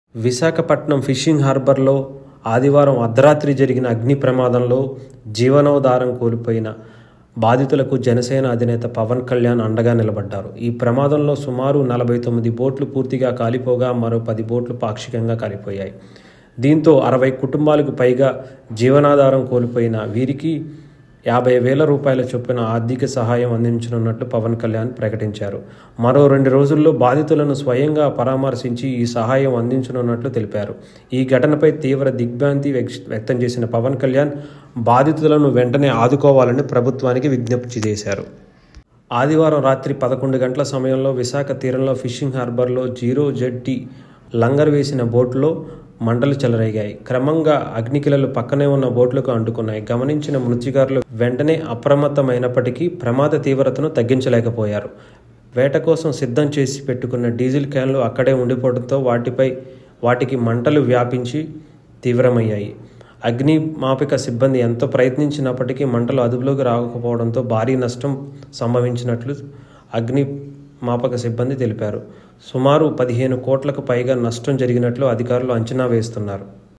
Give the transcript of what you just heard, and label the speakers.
Speaker 1: Visakhapatnam fishing హార్బర్లో ఆదివారం అర్ధరాత్రి జరిగిన అగ్ని ప్రమాదంలో జీవనోధారం కోల్పోయిన బాధితులకు జనసేన అధినేత పవన్ కళ్యాణ్ అండగా నిలబడ్డారు ఈ ప్రమాదంలో సుమారు నలభై తొమ్మిది బోట్లు పూర్తిగా కాలిపోగా మరో పది బోట్లు పాక్షికంగా కాలిపోయాయి దీంతో అరవై కుటుంబాలకు పైగా జీవనాధారం కోల్పోయిన వీరికి యాభై వేల రూపాయల చొప్పున ఆర్థిక సహాయం అందించనున్నట్లు పవన్ కళ్యాణ్ ప్రకటించారు మరో రెండు రోజుల్లో బాధితులను స్వయంగా పరామర్శించి ఈ సహాయం అందించనున్నట్లు తెలిపారు ఈ ఘటనపై తీవ్ర దిగ్భ్రాంతి వ్యక్- వ్యక్తం చేసిన పవన్ కళ్యాణ్ బాధితులను వెంటనే ఆదుకోవాలని ప్రభుత్వానికి విజ్ఞప్తి చేశారు ఆదివారం రాత్రి పదకొండు గంటల సమయంలో విశాఖ తీరంలో ఫిషింగ్ హార్బర్లో జీరో జెడ్టీ లంగర్ వేసిన బోట్లో మంటలు చెలరేగాయి క్రమంగా అగ్నికిలలు పక్కనే ఉన్న బోట్లకు అంటుకున్నాయి గమనించిన మృత్యుగారులు వెంటనే అప్రమత్తమైనప్పటికీ ప్రమాద తీవ్రతను తగ్గించలేకపోయారు వేట కోసం సిద్ధం చేసి పెట్టుకున్న డీజిల్ క్యాన్లు అక్కడే ఉండిపోవడంతో వాటిపై వాటికి మంటలు వ్యాపించి తీవ్రమయ్యాయి అగ్నిమాపక సిబ్బంది ఎంతో ప్రయత్నించినప్పటికీ మంటలు అదుపులోకి రాకపోవడంతో భారీ నష్టం సంభవించినట్లు అగ్నిమాపక సిబ్బంది తెలిపారు సుమారు పదిహేను కోట్లకు పైగా నష్టం జరిగినట్లు అధికారులు అంచనా వేస్తున్నారు